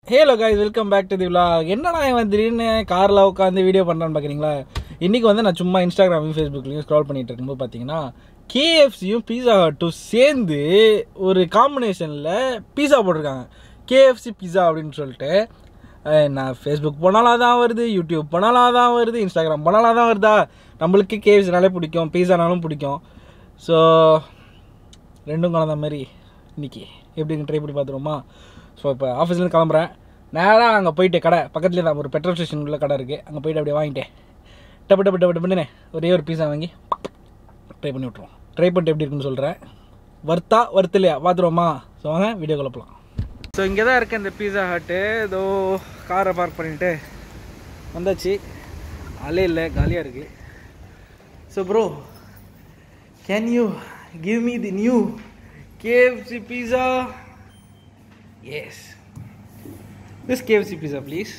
Halo guys welcome back to the vlog என்னடா இவன் திடீர்னு காரில் உட்காந்து வீடியோ பண்ணுறான்னு பார்க்குறீங்களா இன்றைக்கி வந்து நான் சும்மா இன்ஸ்டாகிராமையும் ஃபேஸ்புக்லேயும் ஸ்க்ரால் பண்ணிட்டு இருக்கும்போது பார்த்தீங்கன்னா கேஎஃப்சியும் பீஸா ஹட்டும் சேர்ந்து ஒரு காம்பினேஷனில் பீஸா போட்டிருக்காங்க கேஎஃப்சி பீஸா அப்படின்னு சொல்லிட்டு அஹ் நான் ஃபேஸ்புக் போனாலும் அதான் வருது யூடியூப் போனாலும் அதான் வருது இன்ஸ்டாகிராம் போனாலும் அதான் வருதா நம்மளுக்கு கேஎஃப்சினாலே பிடிக்கும் பீஸானாலும் பிடிக்கும் ஸோ ரெண்டும் கலந்த மாதிரி இன்னைக்கு எப்படின்னு ட்ரை பண்ணி பார்த்துருவோமா ஸோ இப்போ ஆஃபீஸ்லேருந்து கிளம்புறேன் நேராக அங்கே போயிட்டு கடை பக்கத்துலேயே தான் ஒரு பெட்ரோல் ஸ்டேஷன் உள்ள கடை இருக்குது அங்கே போயிட்டு அப்படியே வாங்கிட்டேன் டப்பு டப்பு டப்பு டப்புன்னு ஒரே ஒரு பீஸா வாங்கி ட்ரை பண்ணி விட்ருவோம் ட்ரை பண்ணிட்டு எப்படி இருக்குன்னு சொல்கிறேன் வர்த்தா வர்த்து இல்லையா பார்த்துருவோமா ஸோ வாங்க வீடியோ குழப்பலாம் ஸோ இங்கே தான் இருக்குது இந்த பீஸா ஹட்டு ஏதோ காரை பார்க் பண்ணிட்டு வந்தாச்சு ஆளே இல்லை காலியாக இருக்குது so bro can you give me the new KFC pizza yes this KFC pizza please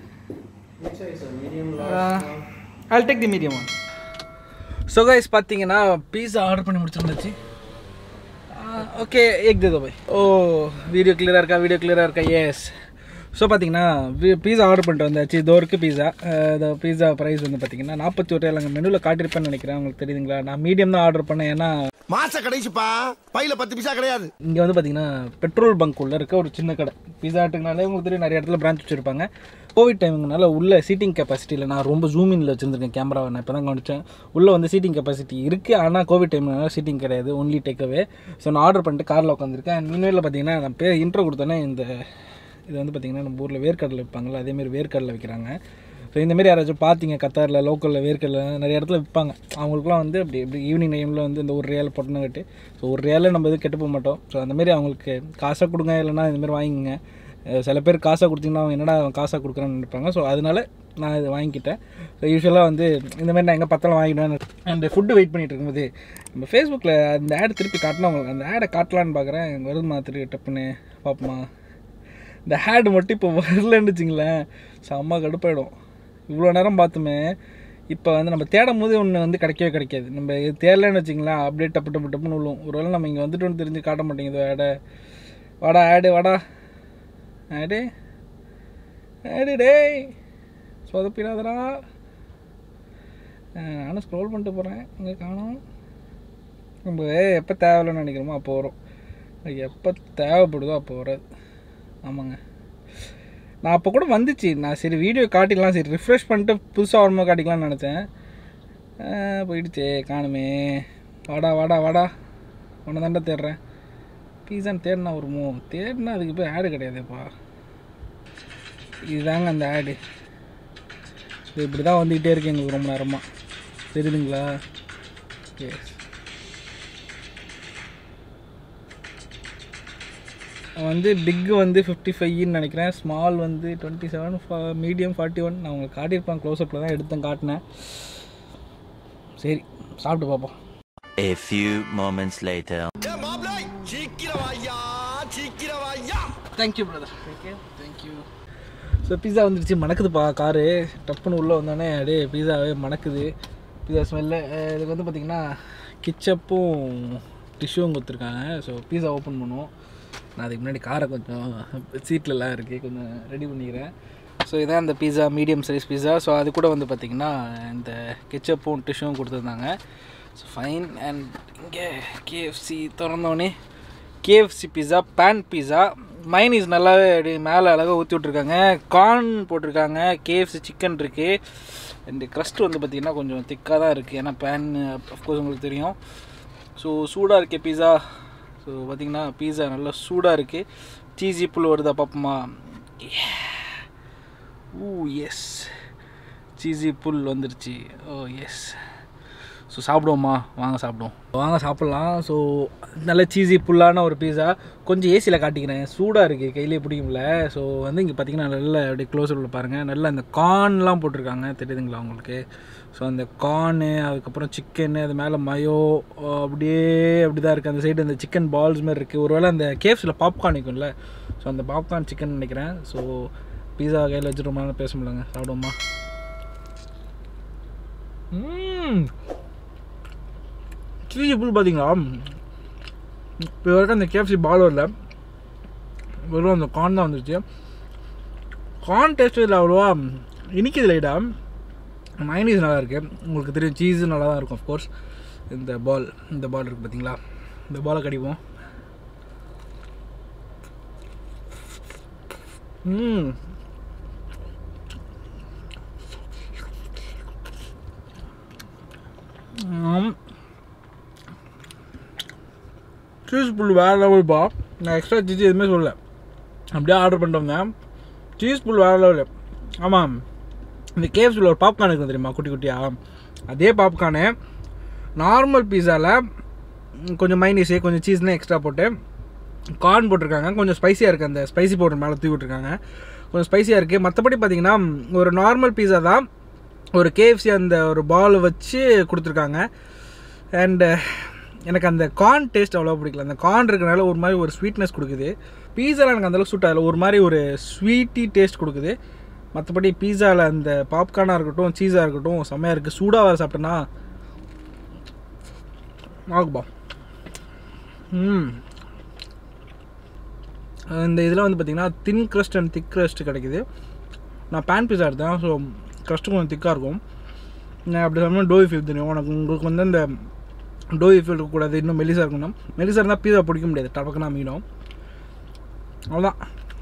I'll take the medium one. So guys பார்த்தீங்கன்னா பீஸா ஆர்டர் பண்ணி முடிச்சிருந்துச்சு ஓகே எக் தேதோ பாய் ஓ வீடியோ கிளியராக இருக்கா வீடியோ கிளியராக இருக்கா எஸ் ஸோ பார்த்தீங்கன்னா பீஸா ஆர்டர் பண்ணிட்டு வந்தாச்சு இதோ இருக்குது பீஸா இந்த பீஸா ப்ரைஸ் வந்து பார்த்தீங்கன்னா நாற்பத்தி ஒரு அங்கே மெனுவில் காட்டியிருப்பேன்னு நினைக்கிறேன் உங்களுக்கு தெரியுதுங்களா நான் மீடியம் தான் ஆர்டர் பண்ணேன் ஏன்னா மாச கடைசிப்பா பையில பத்து பைசா கிடையாது இங்கே வந்து பார்த்தீங்கன்னா பெட்ரோல் பங்க் உள்ள இருக்க ஒரு சின்ன கடை பீஸா ஹட்டுனாலே உங்களுக்கு தெரியும் நிறைய இடத்துல பிரான்ச் வச்சுருப்பாங்க கோவிட் டைமுங்கனால உள்ள சீட்டிங் கெப்பாசிட்டியில் நான் ரொம்ப ஜூம் இன்ல வச்சுருந்துருக்கேன் கேமராவை நான் இப்போ தான் கவனிச்சேன் உள்ளே வந்து சீட்டிங் கெப்பாசிட்டி இருக்குது ஆனால் கோவிட் டைம்னால சீட்டிங் கிடையாது ஒன்லி டேக்அவே ஸோ நான் ஆர்டர் பண்ணிட்டு காரில் உட்காந்துருக்கேன் மீன்வேல பார்த்தீங்கன்னா நான் பேர் இன்ட்ரோ கொடுத்தோன்னே இந்த இது வந்து பார்த்தீங்கன்னா நம்ம ஊரில் வேர்க்கடலை விற்பாங்கள்ல அதேமாரி வேர்க்கடலை விற்கிறாங்க ஸோ இந்தமாரி யாராச்சும் பார்த்தீங்க கத்தாரில் லோக்கலில் வேர்க்கடலை நிறைய இடத்துல விற்பாங்க அவங்களுக்குலாம் வந்து அப்படி இப்படி ஈவினிங் டைமில் வந்து இந்த ஒரு ரியால் பொட்டணம் கட்டு ஸோ ஒரு ரியாலில் நம்ம எதுவும் கெட்டு போக மாட்டோம் ஸோ அந்தமாரி அவங்களுக்கு காசை கொடுங்க இல்லைன்னா இந்தமாரி வாங்கிங்க அஹ் சில பேர் காசாக கொடுத்தீங்கன்னா அவங்க என்னடா அவன் காசாக கொடுக்குறான்னு நினைப்பாங்க ஸோ அதனால நான் இதை வாங்கிக்கிட்டேன் ஸோ யூஸ்வலாக வந்து இந்தமாரி நான் எங்கே பத்தலாம் வாங்கிடுவேன் அந்த ஃபுட்டு வெயிட் பண்ணிட்டு இருக்கும்போது நம்ம ஃபேஸ்புக்கில் அந்த ஆட் திருப்பி காட்டினா உங்களுக்கு அந்த ஆடை காட்டலான்னு பார்க்குறேன் வருதுமா திருப்பி டப்புன்னு பார்ப்போமா இந்த ஹேடு மட்டும் இப்போ வரலன்னு வச்சுங்களேன் செம்ம கடுப்பாயிடும் இவ்வளோ நேரம் பார்த்துமே இப்போ வந்து நம்ம தேடும் போது ஒன்று வந்து கிடைக்கவே கிடைக்காது நம்ம இது தேடலன்னு வச்சிங்களேன் அப்படியே டப்பு டப்பு டப்புன்னு விழுவும் ஒருவேளை நம்ம இங்கே வந்துட்டோன்னு தெரிஞ்சு காட்ட மாட்டேங்குது ஆடை வாடா ஆடு வாடா ஆடு ஆடு டேய் சொதப்பிடாதடா அஹ் நானும் ஸ்க்ரோல் பண்ணிட்டு போகிறேன் இங்கே காணும் நம்ம எப்போ தேவையில்லைன்னு நினைக்கிறோமோ அப்போ வரும் எப்போ தேவைப்படுதோ அப்போ வராது ஆமாங்க நான் அப்போ கூட வந்துச்சு நான் சரி வீடியோ காட்டிக்கலாம் சரி ரிஃப்ரெஷ் பண்ணிட்டு புதுசாக வரும்போது காட்டிக்கலாம்னு நினச்சேன் ஆஹ் போயிடுச்சே காணுமே வாடா வாடா வாடா உன்னை தாண்டா தேடுறேன் பீஸான்னு தேடினா வருமோ தேடினா அதுக்கு போய் ஆடு கிடையாதுப்பா இதுதாங்க அந்த ஆடு இது இப்படி தான் வந்துக்கிட்டே இருக்கு எங்களுக்கு ரொம்ப நேரமாக தெரியுதுங்களா எஸ் வந்து பிக் வந்து ஃபிஃப்டி ஃபைவ்னு நினைக்கிறேன் ஸ்மால் வந்து twenty seven medium forty one நான் உங்களுக்கு காட்டியிருப்பேன் க்ளோஸ்அப்பில் தான் எடுத்தேன் காட்டினேன் சரி சாப்பிட்டு பார்ப்போம் A few moments later. மாப்பிளை சீக்கிரம் வாய்யா சீக்கிரம் வாய்யா thank you brother thank you thank you so pizza வந்துருச்சு மணக்குதுப்பா காரு டப்புன்னு உள்ளே வந்தோடனே அப்படியே பீஸாவே மணக்குது பீஸா ஸ்மெல்லு இதுக்கு வந்து பார்த்திங்கன்னா கிச்சப்பும் டிஷ்யூவும் கொடுத்துருக்காங்க ஸோ பீஸா ஓப்பன் பண்ணுவோம் நான் அதுக்கு முன்னாடி காரை கொஞ்சம் சீட்லலாம் இருக்குது கொஞ்சம் ரெடி பண்ணிக்கிறேன் ஸோ இதான் இந்த pizza medium size pizza so அது கூட வந்து பார்த்திங்கன்னா இந்த கெச்சப்பும் டிஷ்யூவும் கொடுத்துருந்தாங்க ஸோ ஃபைன் அண்ட் இங்கே கேஎஃப்சி திறந்தோடனே KFC pizza pan pizza mayonnaise நல்லாவே அப்படி மேலே அழகாக ஊற்றி விட்ருக்காங்க கார்ன் போட்டிருக்காங்க கேஎஃப்சி சிக்கன் இருக்குது அண்ட் க்ரஸ்ட் வந்து பார்த்திங்கன்னா கொஞ்சம் திக்காக தான் இருக்குது ஏன்னா பேன் அஃப்கோர்ஸ் உங்களுக்கு தெரியும் ஸோ சூடாக இருக்கே பீஸா ஸோ பார்த்திங்கன்னா பீஸா நல்லா சூடாக இருக்குது சீஸி புல் வருதா பார்ப்போமா ஊ எஸ் சீஸி புல் வந்துருச்சு ஓ எஸ் ஸோ சாப்பிடுவோமா வாங்க சாப்பிடுவோம் வாங்க சாப்பிட்லாம் ஸோ நல்ல சீஸி புல்லான ஒரு பீஸா கொஞ்சம் ஏசியில் காட்டிக்கிறேன் சூடாக இருக்குது கையிலே பிடிக்கும்ல ஸோ வந்து இங்கே பார்த்தீங்கன்னா நல்ல அப்படியே க்ளோஸ் பாருங்கள் நல்ல அந்த கார்ன்லாம் போட்டிருக்காங்க தெரியுதுங்களா உங்களுக்கு ஸோ அந்த கார்னு அதுக்கப்புறம் சிக்கனு அது மேலே மயோ அப்படியே அப்படி தான் இருக்குது அந்த சைடு அந்த சிக்கன் பால்ஸ் மாதிரி இருக்குது ஒருவேளை அந்த கேஃப்ஸில் பாப்கார்ன் இருக்கும்ல ஸோ அந்த பாப்கார்ன் சிக்கன் நினைக்கிறேன் ஸோ பீஸா கையில் வச்சுட்டு ரொம்ப நேரம் பேச முடியலங்க சாப்பிடுவோமா ம் சீஸி புல் பார்த்தீங்களா இப்போ வரைக்கும் அந்த கேஎஃப்சி பால் வரல வெறும் அந்த கார்ன் தான் வந்துருச்சு கார்ன் டேஸ்ட் இதில் அவ்வளோவா இனிக்குது லைட்டா மைனீஸ் நல்லா இருக்கு உங்களுக்கு தெரியும் சீஸும் நல்லா தான் இருக்கும் அஃப்கோர்ஸ் இந்த பால் இந்த பால் இருக்குது பார்த்தீங்களா இந்த பாலை கடிப்போம் ம் சீஸ் புல் வேறு லெவல்ப்பா நான் எக்ஸ்ட்ரா சீஸ் எதுவுமே சொல்லல அப்படியே ஆர்டர் பண்ணிட்டு வந்தேன் சீஸ் புல் வேறு லெவலு ஆமாம் இந்த கேஎஃப்சியில் ஒரு பாப்கார்ன் இருக்கும் தெரியுமா குட்டி குட்டியாக அதே பாப்கார்னு நார்மல் பீஸாவில் கொஞ்சம் மைனீஸு கொஞ்சம் சீஸ்லாம் எக்ஸ்ட்ரா போட்டு கார்ன் போட்டிருக்காங்க கொஞ்சம் ஸ்பைசியாக இருக்குது அந்த ஸ்பைசி பவுடர் மேலே தூவி விட்ருக்காங்க கொஞ்சம் ஸ்பைசியாக இருக்குது மற்றபடி பார்த்தீங்கன்னா ஒரு நார்மல் பீஸா தான் ஒரு கேஎஃப்சி அந்த ஒரு பால் வச்சு கொடுத்துருக்காங்க அண்டு எனக்கு அந்த கார்ன் டேஸ்ட் அவ்வளோ பிடிக்கல அந்த கார்ன் இருக்கனால ஒரு மாதிரி ஒரு ஸ்வீட்னஸ் கொடுக்குது பீஸாவில் எனக்கு அந்தளவுக்கு சூட் ஆகல ஒரு மாதிரி ஒரு ஸ்வீட்டி டேஸ்ட் கொடுக்குது மற்றபடி பீஸாவில் அந்த பாப்கார்னாக இருக்கட்டும் சீஸாக இருக்கட்டும் செம்மையாக இருக்குது சூடாக வர சாப்பிட்டேன்னா ஆகுபா ம் இந்த இதில் வந்து பார்த்திங்கன்னா thin crust and thick crust கிடைக்குது நான் பேன் பீஸா எடுத்தேன் ஸோ crust கொஞ்சம் திக்காக இருக்கும் நான் அப்படி சொன்னால் டோய் ஃபீல் தெரியும் உனக்கு உங்களுக்கு வந்து இந்த டோய் ஃபீல் இருக்கக்கூடாது இன்னும் மெலிசா இருக்கணும் மெலிசா இருந்தால் பீஸா பிடிக்க முடியாது டபக்குனா மீனும் அவ்வளோதான்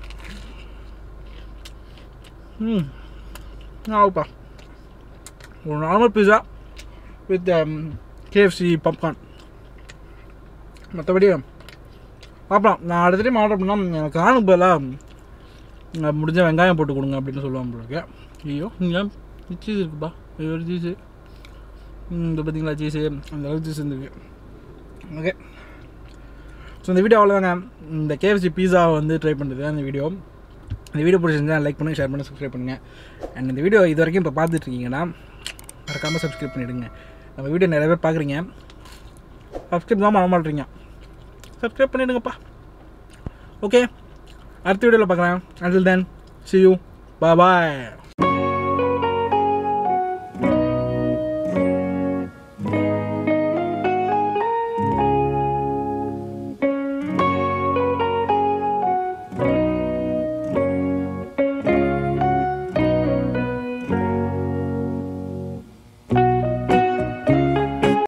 ம் ஆகுப்பா ஒரு normal pizza with KFC popcorn மற்றபடி பார்க்கலாம் நான் அடுத்த டைம் ஆர்டர் பண்ணால் எனக்கு காணுக்கு பதிலாக முடிஞ்ச வெங்காயம் போட்டு கொடுங்க அப்படின்னு சொல்லுவாங்க போல இருக்கு ஐயோ இங்கே சீஸ் இருக்குப்பா ஐயோ சீஸு இந்த பார்த்தீங்களா சீஸு அந்த அளவுக்கு சீஸ் இருந்துருக்கு ஓகே ஸோ இந்த வீடியோ அவ்வளோதாங்க இந்த கேஎஃப்சி பீஸா வந்து ட்ரை பண்ணுறது அந்த வீடியோ இந்த வீடியோ பிடிச்சிருந்தா லைக் பண்ணுங்கள் ஷேர் பண்ணி சப்ஸ்கிரைப் பண்ணுங்கள் அண்ட் இந்த வீடியோ இது வரைக்கும் இப்போ பார்த்துட்ருக்கீங்கன்னா மறக்காமல் சப்ஸ்கிரைப் பண்ணிவிடுங்க நம்ம வீடியோ நிறைய பேர் பார்க்குறீங்க சப்ஸ்கிரைப் தான் பண்ண மாட்டேறீங்க சப்ஸ்கிரைப் பண்ணிவிடுங்கப்பா ஓகே அடுத்த வீடியோவில் பார்க்குறேன் until then see you bye bye